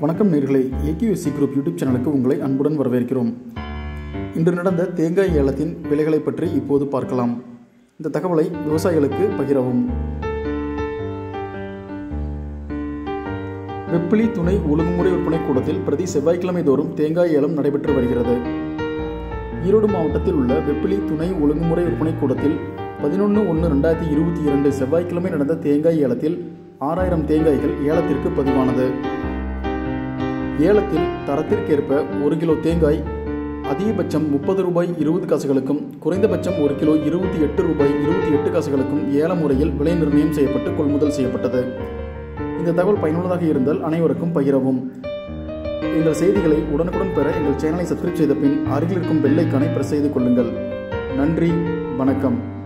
வணக்கம் நேர்களே AQSC group YouTube சேனலுக்கு உங்களை அன்புடன் வரவேற்கிறோம் இன்று நடந்த தேங்காய் ஏலத்தின் விலைகளை பற்றி இப்போது பார்க்கலாம் இந்த தகவலை விவசாயிகளுக்கு பகிரவும் வெப்பிலி துணை ஒழுங்குமுறை விற்பனை கூடத்தில் பிரதி செவ்வாய்க்கிழமை தோறும் தேங்காய் ஏலம் நடைபெற்று வருகிறது ஈரோடு மாவட்டத்தில் உள்ள வெப்பிலி துணை ஒழுங்குமுறை விற்பனை கூடத்தில் பதினொன்று ஒன்று ரெண்டாயிரத்தி இருபத்தி இரண்டு செவ்வாய்க்கிழமை நடந்த தேங்காய் ஏலத்தில் ஆறாயிரம் தேங்காய்கள் ஏலத்திற்கு பதிவானது ஏலத்தில் தரத்திற்கேற்ப ஒரு கிலோ தேங்காய் அதிகபட்சம் முப்பது ரூபாய் இருபது காசுகளுக்கும் குறைந்தபட்சம் ஒரு கிலோ இருபத்தி எட்டு ரூபாய் இருபத்தி எட்டு காசுகளுக்கும் ஏல முறையில் விலை நிர்ணயம் செய்யப்பட்டு கொள்முதல் செய்யப்பட்டது இந்த தகவல் பயனுள்ளதாக இருந்தால் அனைவருக்கும் பகிரவும் எங்கள் செய்திகளை உடனுக்குடன் பெற எங்கள் சேனலை சப்ஸ்கிரைப் செய்த பின் அருகில் இருக்கும் பெல்லைக்கானை பிரஸ் செய்து கொள்ளுங்கள் நன்றி வணக்கம்